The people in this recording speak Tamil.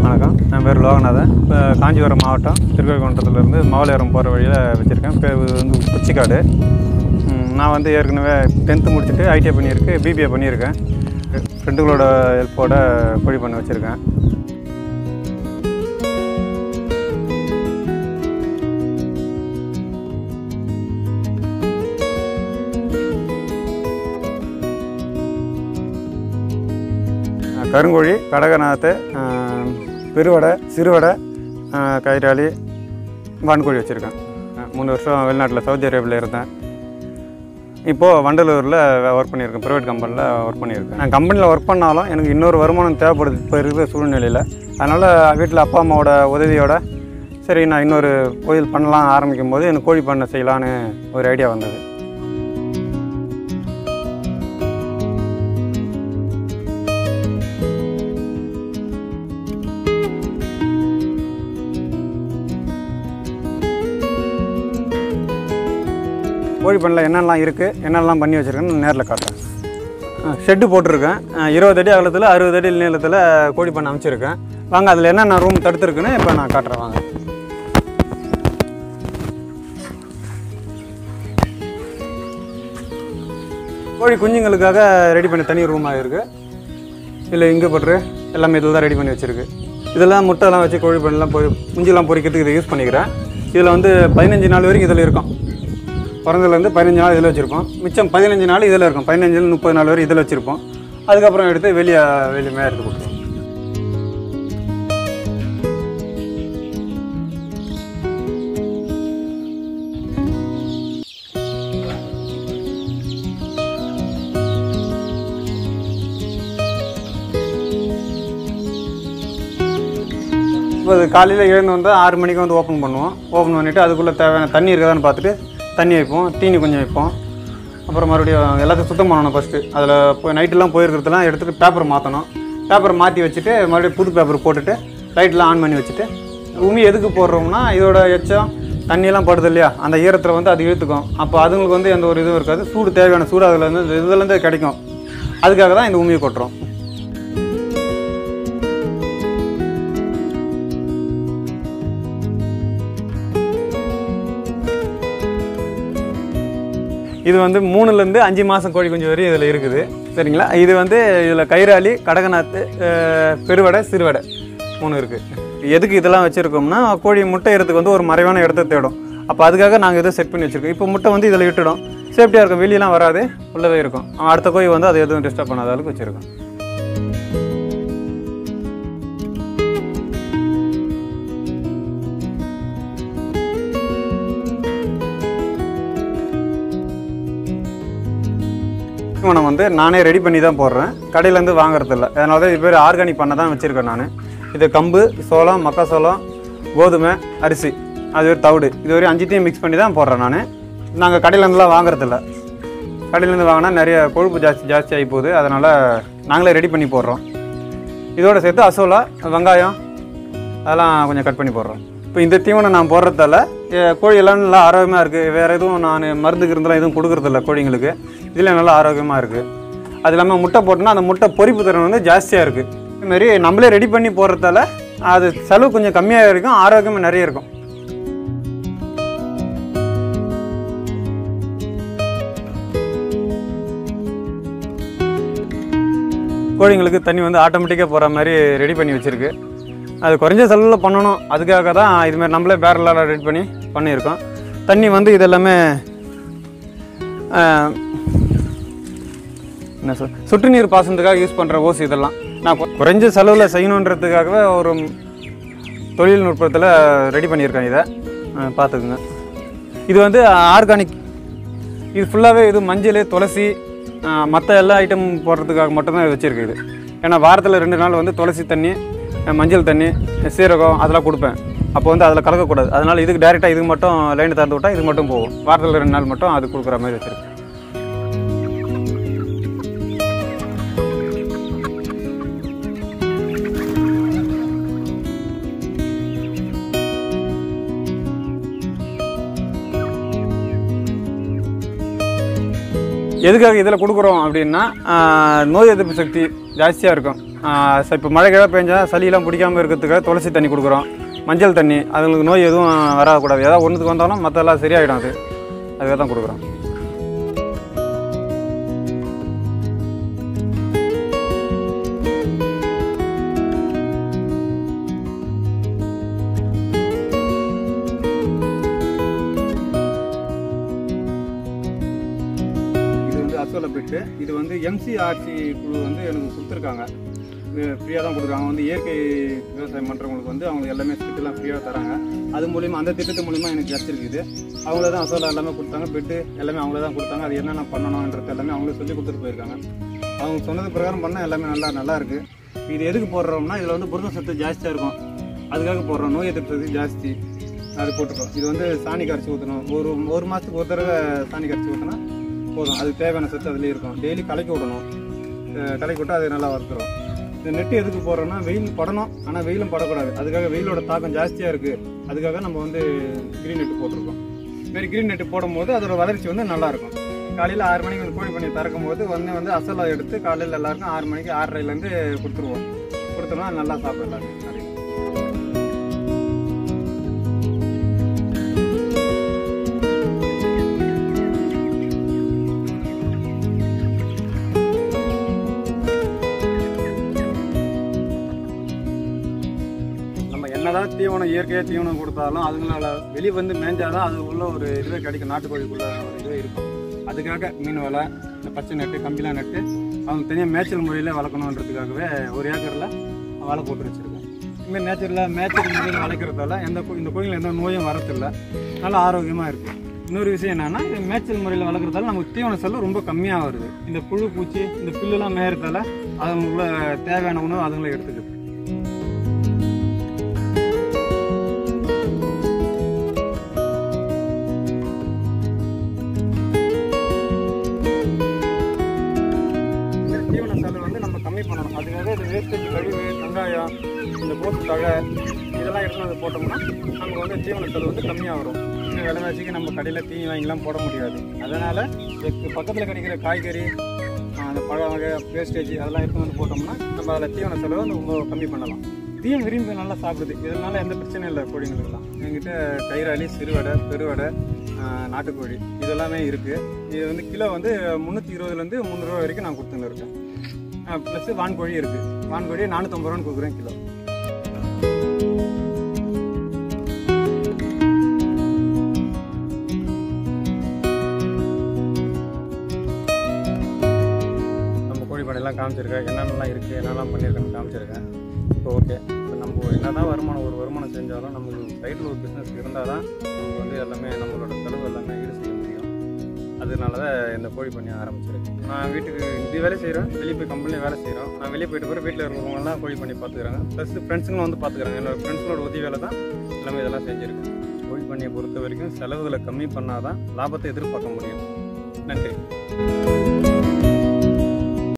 வணக்கம் என் பேர் லோகநாதன் இப்போ காஞ்சிபுரம் மாவட்டம் திருக்கோயில்குன்றத்துலேருந்து மவளையரம் போகிற வழியில் வச்சுருக்கேன் பேர் இது வந்து குச்சிக்காடு ம், நான் வந்து ஏற்கனவே டென்த்து முடிச்சுட்டு ஐடிஐ பண்ணியிருக்கு பிபிஏ பண்ணியிருக்கேன் ஃப்ரெண்டுகளோட ஹெல்ப்போட கோழி பண்ண வச்சுருக்கேன் அஹ் கருங்கோழி கடகநாத்து அஹ் பெருவடை சிறுவடை அஹ் கயிறாளி வான்கோழி வச்சுருக்கேன் அஹ் மூணு வருஷம் வெளிநாட்டில் சவுதி அரேபியாவில் இருந்தேன் இப்போது வண்டலூரில் ஒர்க் பண்ணியிருக்கேன் ப்ரைவேட் கம்பெனியில் ஒர்க் பண்ணியிருக்கேன் நான் கம்பெனியில் ஒர்க் பண்ணாலும் எனக்கு இன்னொரு வருமானம் தேவைப்படுது இப்போ இருக்கிற சூழ்நிலையில் அதனால் வீட்டில் அப்பா அம்மாவோட உதவியோட சரி நான் இன்னொரு கோயில் பண்ணலாம் ஆரம்பிக்கும் போது எனக்கு கோழி பண்ணை செய்யலான்னு ஒரு ஐடியா வந்தது கோழி பண்ணையில் என்னென்னலாம் இருக்குது என்னென்னலாம் பண்ணி வச்சுருக்கேன்னு நேரில் காட்டுறேன் ஷெட்டு போட்டிருக்கேன் அஹ் இருபது அடி அகலத்தில் அறுபது அடி நீளத்தில் கோழி பண்ணை அமைச்சிருக்கேன் வாங்க அதில் என்னென்ன ரூம் தடுத்துருக்குன்னு இப்போ நான் காட்டுறேன் வாங்க கோழி குஞ்சுங்களுக்காக ரெடி பண்ணி தனி ரூமாக இருக்குது இல்லை இங்கே பட்டு எல்லாமே இதில் தான் ரெடி பண்ணி வச்சுருக்கு இதெல்லாம் முட்டைலாம் வச்சு கோழி பண்ணலாம் பொரி குஞ்சுலாம் பொரிக்கிறதுக்கு இதை யூஸ் பண்ணிக்கிறேன் இதில் வந்து பதினஞ்சு நாள் வரைக்கும் இதில் இருக்கும் பிறந்ததுலேருந்து பதினஞ்சு நாள் இதில் வச்சுருப்போம் மிச்சம் பதினஞ்சு நாள் இதில் இருக்கும் பதினஞ்சுல முப்பது நாள் வரை இதில் வச்சுருப்போம் அதுக்கப்புறம் எடுத்து வெளியே வெளியே மேய எடுத்து கொடுத்துருவோம் இப்போ அது காலையில் எழுந்து வந்து ஆறு மணிக்கு வந்து ஓப்பன் பண்ணுவோம் ஓப்பன் பண்ணிவிட்டு அதுக்குள்ளே தேவையான தண்ணி இருக்குதான்னு பார்த்துட்டு தண்ணி வைப்போம் தீனி கொஞ்சம் வைப்போம் அப்புறம் மறுபடியும் எல்லாத்தையும் சுத்தம் பண்ணணும் ஃபஸ்ட்டு அதில் போய் நைட்டெல்லாம் போயிருக்கிறதெல்லாம் எடுத்துகிட்டு பேப்பர் மாற்றணும் பேப்பர் மாற்றி வச்சுட்டு மறுபடியும் புது பேப்பர் போட்டுட்டு லைட்லாம் ஆன் பண்ணி வச்சுட்டு உமி எதுக்கு போடுறோம்னா இதோட எச்சம் தண்ணியெல்லாம் படுது இல்லையா அந்த ஈரத்தில் வந்து அது இழுத்துக்கும் அப்போ அதுங்களுக்கு வந்து எந்த ஒரு இதுவும் இருக்காது சூடு தேவையான சூடு அதில் இருந்து இதுலேருந்து கிடைக்கும் அதுக்காக தான் இந்த உமியை கொட்டுறோம் இது வந்து மூணுலேருந்து அஞ்சு மாதம் கோழி குஞ்சு வரையும் இதில் இருக்குது சரிங்களா இது வந்து இதில் கைராளி கடகநாத்து அஹ், பெருவடை சிறுவடை மூணு இருக்குது எதுக்கு இதெல்லாம் வச்சுருக்கோம்னா கோழி முட்டை இடத்துக்கு வந்து ஒரு மறைவான இடத்த தேடும் அப்போ அதுக்காக நாங்கள் இதை செட் பண்ணி வச்சுருக்கோம் இப்போ முட்டை வந்து இதில் விட்டுடும் சேஃப்டியாக இருக்கும் வெளியெல்லாம் வராது உள்ளவே இருக்கும் அடுத்த கோழி வந்து அதை எதுவும் டிஸ்டர்ப் பண்ணாத அளவுக்கு வச்சுருக்கோம் தீவனம் வந்து நானே ரெடி பண்ணி தான் போடுறேன் கடையிலேருந்து வாங்குறது இல்லை அதனால தான் இது பேர் ஆர்கானிக் பண்ண தான் வச்சுருக்கேன் நான் இது கம்பு சோளம் மக்காசோளம் கோதுமை அரிசி அது ஒரு தவிடு இது வரையும் அஞ்சுத்தையும் மிக்ஸ் பண்ணி தான் போடுறேன் நான் நாங்கள் கடையிலேருந்துலாம் வாங்குறது இல்லை கடையிலேருந்து வாங்கினா நிறைய கொழுப்பு ஜாஸ்தி ஜாஸ்தி ஆகி போகுது அதனால் நாங்களே ரெடி பண்ணி போடுறோம் இதோட சேர்த்து அசோலா வெங்காயம் அதெல்லாம் கொஞ்சம் கட் பண்ணி போடுறோம் இப்போ இந்த தீவனம் நான் போடுறதால எ- கோழி எல்லாம் நல்லா ஆரோக்கியமாக இருக்குது வேறு எதுவும் நான் மருந்து இருந்தெல்லாம் எதுவும் கொடுக்குறதில்ல கோழிங்களுக்கு இதில் நல்லா ஆரோக்கியமாக இருக்குது அது இல்லாமல் முட்டை போட்டோன்னா அந்த முட்டை பொரிப்பு திறன் வந்து ஜாஸ்தியாக இருக்குது இதுமாரி நம்மளே ரெடி பண்ணி போடுறதால அது செலவு கொஞ்சம் கம்மியாக இருக்கும் ஆரோக்கியமாக நிறைய இருக்கும் கோழிங்களுக்கு தண்ணி வந்து ஆட்டோமேட்டிக்காக போகிற மாதிரி ரெடி பண்ணி வச்சுருக்கு அது குறைஞ்ச செலவில் பண்ணணும் அதுக்காக தான் இதுமாதிரி நம்மளே பேரலாக ரெடி பண்ணி பண்ணியிருக்கோம் தண்ணி வந்து இது எல்லாமே ஆஹ், என்ன சொல் சொட்டு நீர் பாசனத்துக்காக யூஸ் பண்ணுற ஓஸ் இதெல்லாம் நான் கு- குறைஞ்ச செலவில் செய்யணுன்றதுக்காகவே ஒரு தொழில்நுட்பத்தில் ரெடி பண்ணியிருக்கேன் இதை ஆஹ், பார்த்துக்குங்க இது வந்து ஆர்கானிக் இது ஃபுல்லாகவே இது மஞ்சள் துளசி மற்ற எல்லா ஐட்டம் போடுறதுக்காக மட்டும்தான் இது வச்சுருக்கு இது ஏன்னா வாரத்தில் ரெண்டு நாள் வந்து துளசி தண்ணி அஹ், மஞ்சள் தண்ணி சீரகம் அதெல்லாம் கொடுப்பேன் அப்போ வந்து அதில் கலக்கக்கூடாது அதனால் இதுக்கு டேரெக்டாக இதுக்கு மட்டும் லைன் திறந்து விட்டால் இது மட்டும் போகும் வாரத்தில் ரெண்டு நாள் மட்டும் அது கொடுக்குற மாதிரி வச்சுருக்கு எதுக்காக இதில் கொடுக்குறோம் அப்படின்னா ஆஹ், நோய் எதிர்ப்பு சக்தி ஜாஸ்தியாக இருக்கும் இப்போ மழை கிழ பெஞ்சா சளியெல்லாம் பிடிக்காம இருக்கிறதுக்கு துளசி தண்ணி கொடுக்குறோம் மஞ்சள் தண்ணி அதுங்களுக்கு நோய் எதுவும் வரக்கூடாது ஏதாவது ஒன்றுக்கு வந்தாலும் மற்றெல்லாம் சரியாயிடும் அது அதுக்காக தான் கொடுக்குறோம் இது வந்து அசோலா பிட்டு இது வந்து எம்சிஆர்சி குழு வந்து எனக்கு கொடுத்துருக்காங்க ஃப்ரீயாக தான் கொடுக்குறாங்க வந்து இயற்கை விவசாயம் பண்ணுறவங்களுக்கு வந்து அவங்க எல்லாமே ஸ்கிட்டெல்லாம் ஃப்ரீயாக தராங்க அது மூலிமா அந்த திட்டத்து மூலிமா எனக்கு கிடச்சிருக்குது அவங்களே தான் அசோலா எல்லாமே கொடுத்தாங்க பெட்டு எல்லாமே அவங்களே தான் கொடுத்தாங்க அது என்னென்ன பண்ணணுன்றது எல்லாமே அவங்களே சொல்லி கொடுத்துட்டு போயிருக்காங்க அவங்க சொன்னது பிரகாரம் பண்ணால் எல்லாமே நல்லா நல்லா இருக்கு இது எதுக்கு போடுறோம்னா இதில் வந்து புரத சத்து ஜாஸ்தியாக இருக்கும் அதுக்காக போடுறோம் நோய் எதிர்ப்பு சக்தி ஜாஸ்தி அது போட்டுருக்கோம் இது வந்து சாணி கரைச்சி ஊற்றணும் ஒரு ஒரு மாதத்துக்கு ஒரு தடவை சாணி கரைச்சி ஊற்றினா போதும் அதுக்கு தேவையான சத்து அதுலேயே இருக்கும் டெய்லி கலக்கி விடணும் அஹ் கலக்கி விட்டா அது நல்லா வறுத்துரும் இந்த நெட்டு எதுக்கு போடுறோம்னா வெயில் படணும் ஆனால் வெயிலும் படக்கூடாது அதுக்காக வெயிலோட தாக்கம் ஜாஸ்தியாக இருக்குது அதுக்காக நம்ம வந்து கிரீன் நெட்டு போட்டிருக்கோம் இதுமாரி கிரீன் நெட்டு போடும்போது அதோட வளர்ச்சி வந்து நல்லா இருக்கும் காலையில் ஆறு மணிக்கு வந்து கோழி பண்ணி திறக்கும் போது வந்து வந்து அசலா எடுத்து காலையில் எல்லாருக்கும் ஆறு மணிக்கு ஆறரைலேருந்து கொடுத்துருவோம் கொடுத்தோம்னா நல்லா சாப்பிடும் எல்லாரும் நிறைய நம்ம என்னதான் தீவனம் இயற்கையாக தீவனம் கொடுத்தாலும் அதுங்களால வெளியே வந்து மேய்ஞ்சாதான் அது உள்ள ஒரு இதுவே கிடைக்கும் நாட்டுக்கோழிக்குள்ள ஒரு இதுவே இருக்கும் அதுக்காக மீன் வலை இந்த பச்சை நட்டு கம்பிலாம் நட்டு அவங்க தனியாக மேய்ச்சல் முறையில் வளர்க்கணுன்றதுக்காகவே ஒரு ஏக்கரில் வலை போட்டு வச்சுருக்கேன் இதுமாதிரி நேச்சுரலாக மேய்ச்சல் முறையில் வளர்க்குறதால எந்த கோ- இந்த கோயிலில் எந்த நோயும் வரதில்லை நல்லா ஆரோக்கியமாக இருக்குது இன்னொரு விஷயம் என்னன்னா இது மேய்ச்சல் முறையில் வளர்க்குறதால நமக்கு தீவன செலவு ரொம்ப கம்மியாக வருது இந்த புழு பூச்சி இந்த புல்லுலாம் மேயறதால அதுங்களுக்குள்ள தேவையான உணவு அதுங்களே எடுத்துக்குது இந்த தீவன செலவு வந்து நம்ம கம்மி பண்ணணும் அதுக்காக இந்த வேஸ்டேஜ் கழிவு வெங்காயம் இந்த போட்டு தழை இதெல்லாம் எடுத்து வந்து போட்டோம்னா நமக்கு வந்து தீவன செலவு வந்து கம்மியாக வரும் இந்த விலைவாசிக்கு நம்ம கடையில் தீனி வாங்கிலாம் போட முடியாது அதனால் பக்கத்தில் கிடைக்கிற காய்கறி ஆஹ் அந்த பழ வகை வேஸ்டேஜ் அதெல்லாம் எடுத்து வந்து போட்டோம்னா நம்ம அதில் தீவன செலவு வந்து ரொம்ப கம்மி பண்ணலாம் இதையும் விரும்பி நல்லா சாப்பிடுது இதனால எந்த பிரச்சனையும் இல்லை கோழிங்களுக்குலாம் எங்கிட்ட கயிறாலி சிறுவடை பெருவடை ஆஹ் நாட்டுக்கோழி இதெல்லாமே இருக்குது இது வந்து கிலோ வந்து முந்நூற்றி இருபதுலேருந்து முந்நூறுரூவா வரைக்கும் நான் கொடுத்துன்னு இருக்கேன் ப்ளஸ் வான்கோழி இருக்குது வான்கோழி நானூற்றம்பது ரூபான்னு கொடுக்குறேன் கிலோ நம்ம கோழி பண்ணையெல்லாம் காமிச்சிருக்கேன் என்னென்னலாம் இருக்குது என்னெல்லாம் பண்ணியிருக்கேன்னு காமிச்சிருக்கேன் இப்போ ஓகே இப்போ நம்ம என்ன தான் வருமானம் ஒரு வருமானம் செஞ்சாலும் நமக்கு சைடில் ஒரு பிஸ்னஸ் இருந்தால் தான் நமக்கு வந்து எல்லாமே நம்மளோட செலவு எல்லாமே ஈடு செய்ய முடியும் அதனால தான் இந்த கோழி பண்ணி ஆரம்பிச்சிருக்கேன் நான் வீட்டுக்கு இது வேலை செய்கிறேன் வெளியே போய் கம்பெனியில் வேலை செய்கிறோம் நான் வெளியே போயிட்டு போகிற வீட்டில் இருக்கிறவங்கலாம் கோழி பண்ணி பார்த்துக்கிறாங்க ப்ளஸ் ஃப்ரெண்ட்ஸுங்களும் வந்து பார்த்துக்கிறாங்க என்னோட ஃப்ரெண்ட்ஸுங்களோட உதவி வேலை தான் எல்லாமே இதெல்லாம் செஞ்சுருக்கேன் கோழி பண்ணியை பொறுத்த வரைக்கும் செலவுகளை கம்மி பண்ணால் தான் லாபத்தை எதிர்பார்க்க முடியும் நன்றி